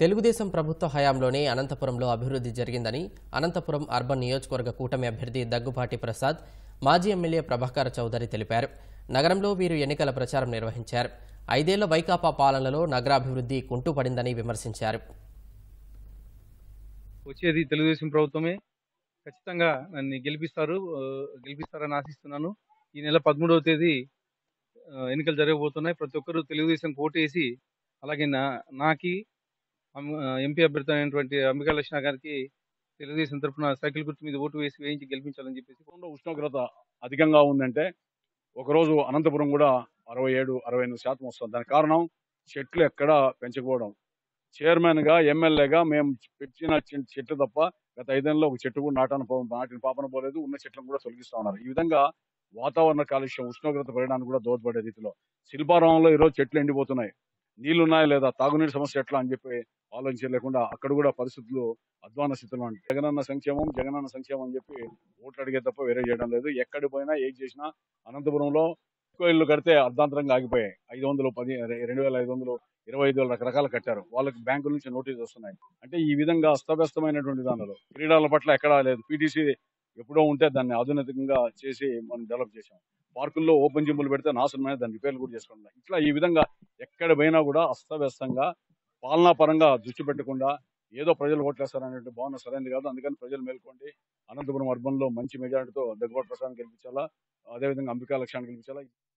తెలుగుదేశం ప్రభుత్వ హయాంలోనే అనంతపురంలో అభివృద్ధి జరిగిందని అనంతపురం అర్బన్ నియోజకవర్గ కూటమి అభ్యర్థి దగ్గుపాటి ప్రసాద్ మాజీ ఎమ్మెల్యే ప్రభాకర్ చౌదరి తెలిపారు నగరంలో వీరు ఎన్నికల ప్రచారం నిర్వహించారు ఐదేళ్ల వైకాపా పాలనలో నగరాభివృద్ధి కుంటుపడిందని విమర్శించారు వచ్చేది తెలుగుదేశం ప్రభుత్వమే ఖచ్చితంగా నన్ను గెలిపిస్తారు ఆ, గెలిపిస్తారని ఆశిస్తున్నాను ఈ నెల పదమూడవ తేదీ ఆ, ఎన్నికలు జరగబోతున్నాయి ప్రతి ఒక్కరూ తెలుగుదేశం ఓటేసి అలాగే నా నాకి అమ్- ఆ, ఎంపీ అభ్యర్థి అయినటువంటి అంబికా లక్ష్ణ గారికి తెలుగుదేశం తరఫున సైకిల్ గుర్తు మీద ఓటు వేసి వేయించి గెలిపించాలని చెప్పేసి రాష్ట్రంలో ఉష్ణోగ్రత అధికంగా ఉందంటే ఒకరోజు అనంతపురం కూడా అరవై ఏడు అరవై ఎనిమిది శాతం వస్తుంది దానికి కారణం చెట్లు ఎక్కడా పెంచకపోవడం చైర్మన్ గా ఎమ్మెల్యేగా మేము పెట్టిన చె- చెట్లు తప్ప గత ఐదేళ్ళలో ఒక చెట్టు కూడా నాటాను పో- నాటిన పాపన పోలేదు ఉన్న చెట్లను కూడా తొలగిస్తా ఉన్నారు ఈ విధంగా వాతావరణ కాలుష్యం ఉష్ణోగ్రత పెరగడానికి కూడా దోహదపడే రీతిలో శిల్పారామంలో ఈరోజు చెట్లు ఎండిపోతున్నాయి నీళ్లు ఉన్నాయా లేదా తాగునీటి సమస్య ఎట్లా అని చెప్పి ఆలోచించలేకుండా అక్కడ కూడా పరిస్థితులు అధ్వాన స్థితిలో ఉంటాయి జగనన్న సంక్షేమం జగనన్న సంక్షేమం అని చెప్పి ఓట్లు అడిగే తప్ప వేరే చేయడం లేదు ఎక్కడి పోయినా ఏం చేసినా అనంతపురంలో ఎక్కువ ఇల్లు కడితే అర్ధాంతరంగా ఆగిపోయాయి ఐదు వందలు పది రెండు వేల ఐదు వందలు ఇరవై ఐదు వేల రకరకాలు కట్టారు వాళ్ళకి బ్యాంకుల నుంచి నోటీస్ వస్తున్నాయి అంటే ఈ విధంగా అస్తవ్యస్తమైనటువంటి దానిలో క్రీడల పట్ల ఎక్కడా లేదు పీటీసీ ఎప్పుడో ఉంటే దాన్ని ఆధునికంగా చేసి మనం డెవలప్ చేసాం పార్కుల్లో ఓపెన్ జిమ్లు పెడితే నాశనమైన దాన్ని రిపేర్లు కూడా చేసుకుంటున్నాం ఇట్లా ఈ విధంగా ఎక్కడ పోయినా కూడా అస్తవ్యస్తంగా పాలనా పరంగా దృష్టి పెట్టకుండా ఏదో ప్రజలు ఓట్లేస్తారనేటువంటి భావన సరైనది కాదు అందుకని ప్రజలు మేల్కోండి అనంతపురం అర్బన్ లో మంచి మెజారిటీతో దగ్గర ప్రసాదం గెలిపించాలా అదేవిధంగా అంబికా లక్ష్యాన్ని గెలిపించాలా